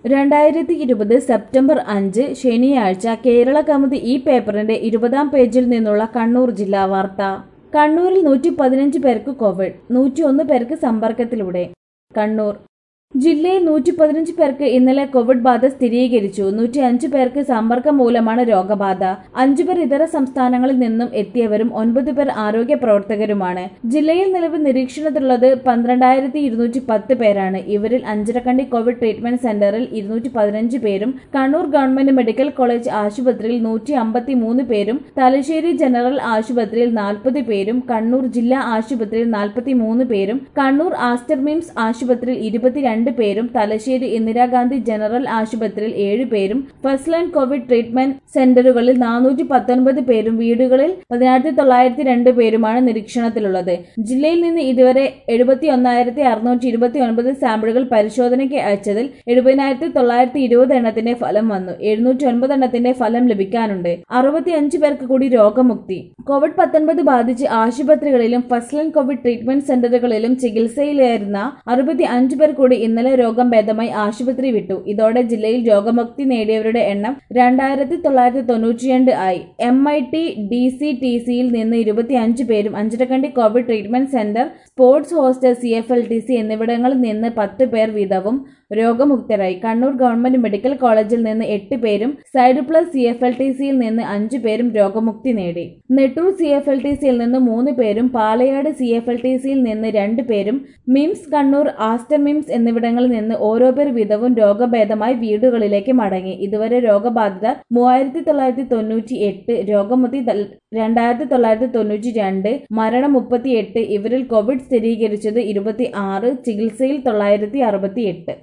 രണ്ടായിരത്തി ഇരുപത് സെപ്റ്റംബർ അഞ്ച് ശനിയാഴ്ച കേരള കൗമുദി ഈ പേപ്പറിന്റെ ഇരുപതാം പേജിൽ നിന്നുള്ള കണ്ണൂർ ജില്ലാ വാർത്ത കണ്ണൂരിൽ നൂറ്റി പതിനഞ്ച് പേർക്ക് കോവിഡ് നൂറ്റിയൊന്ന് പേർക്ക് സമ്പർക്കത്തിലൂടെ കണ്ണൂർ ജില്ലയിൽ നൂറ്റി പതിനഞ്ച് പേർക്ക് ഇന്നലെ കോവിഡ് ബാധ സ്ഥിരീകരിച്ചു നൂറ്റി അഞ്ച് പേർക്ക് സമ്പർക്കം മൂലമാണ് രോഗബാധ അഞ്ചു പേർ ഇതര സംസ്ഥാനങ്ങളിൽ നിന്നും എത്തിയവരും ഒൻപത് പേർ ആരോഗ്യ പ്രവർത്തകരുമാണ് ജില്ലയിൽ നിലവിൽ നിരീക്ഷണത്തിലുള്ളത് പന്ത്രണ്ടായിരത്തി ഇരുന്നൂറ്റി പത്ത് പേരാണ് ഇവരിൽ അഞ്ചരക്കണ്ടി കോവിഡ് ട്രീറ്റ്മെന്റ് സെന്ററിൽ ഇരുന്നൂറ്റി പതിനഞ്ച് പേരും കണ്ണൂർ ഗവൺമെന്റ് മെഡിക്കൽ കോളേജ് ആശുപത്രിയിൽ നൂറ്റി അമ്പത്തി മൂന്ന് പേരും തലശ്ശേരി ജനറൽ ആശുപത്രിയിൽ നാൽപ്പത് പേരും കണ്ണൂർ ജില്ലാ ആശുപത്രിയിൽ നാൽപ്പത്തി മൂന്ന് പേരും കണ്ണൂർ ആസ്റ്റർ മിംസ് ആശുപത്രിയിൽ ഇരുപത്തിരണ്ട് പേരും തലശ്ശേരി ഇന്ദിരാഗാന്ധി ജനറൽ ആശുപത്രിയിൽ ഏഴ് പേരും ഫസ്റ്റ് ലൈൻ കോവിഡ് ട്രീറ്റ്മെന്റ് സെന്ററുകളിൽ നാനൂറ്റി പത്തൊൻപത് പേരും വീടുകളിൽ പതിനായിരത്തി തൊള്ളായിരത്തി രണ്ട് പേരുമാണ് നിരീക്ഷണത്തിലുള്ളത് ജില്ലയിൽ നിന്ന് ഇതുവരെ എഴുപത്തി ഒന്നായിരത്തി അറുന്നൂറ്റി ഇരുപത്തി ഒൻപത് സാമ്പിളുകൾ പരിശോധനയ്ക്ക് അയച്ചതിൽ എഴുപതിനായിരത്തി തൊള്ളായിരത്തി ഇരുപത് എണ്ണത്തിന്റെ ഫലം വന്നു എഴുന്നൂറ്റി ഒൻപത് എണ്ണത്തിന്റെ ഫലം ലഭിക്കാനുണ്ട് അറുപത്തി അഞ്ച് പേർക്ക് കൂടി രോഗമുക്തി കോവിഡ് പത്തൊൻപത് ബാധിച്ച് ആശുപത്രികളിലും ഫസ്റ്റ് ലൈൻ കോവിഡ് ട്രീറ്റ്മെന്റ് സെന്ററുകളിലും ചികിത്സയിലായിരുന്ന അറുപത്തി അഞ്ച് പേർ കൂടി ഇന്നലെ രോഗം ഭേദമായി ആശുപത്രി വിട്ടു ഇതോടെ ജില്ലയിൽ രോഗമുക്തി നേടിയവരുടെ എണ്ണം രണ്ടായിരത്തി തൊള്ളായിരത്തി തൊണ്ണൂറ്റിരണ്ട് ആയി M I T D C T സിയിൽ നിന്ന് ഇരുപത്തിയഞ്ച് പേരും Anjarakandy COVID treatment centre sports hostel C F L T C എന്നിവിടങ്ങളിൽ നിന്ന് പത്ത് പേർ വീതവും രോഗമുക്തരായി കണ്ണൂർ ഗവൺമെന്റ് മെഡിക്കൽ കോളേജിൽ നിന്ന് എട്ട് പേരും side plus C F L T സിയിൽ നിന്ന് അഞ്ചു പേരും രോഗമുക്തി നേടി Nettur C F L T സിയിൽ നിന്ന് മൂന്ന് പേരും Palayad C F L T സിയിൽ നിന്ന് രണ്ട് പേരും മിംസ് കണ്ണൂർ ആസ്റ്റർ മിംസ് എന്നിവിടങ്ങളിൽ നിന്ന് ഓരോ പേർ വീതവും രോഗഭേദമായി വീടുകളിലേക്ക് മടങ്ങി ഇതുവരെ രോഗബാധിതർ മൂവായിരത്തി തൊള്ളായിരത്തി തൊണ്ണൂറ്റി എട്ട് രോഗമുക്തി രണ്ടായിരത്തി തൊള്ളായിരത്തി തൊണ്ണൂറ്റി രണ്ട് മരണം മുപ്പത്തി എട്ട് ഇവരിൽ കോവിഡ് സ്ഥിരീകരിച്ചത് ഇരുപത്തി ആറ് ചികിത്സയിൽ തൊള്ളായിരത്തി അറുപത്തി എട്ട്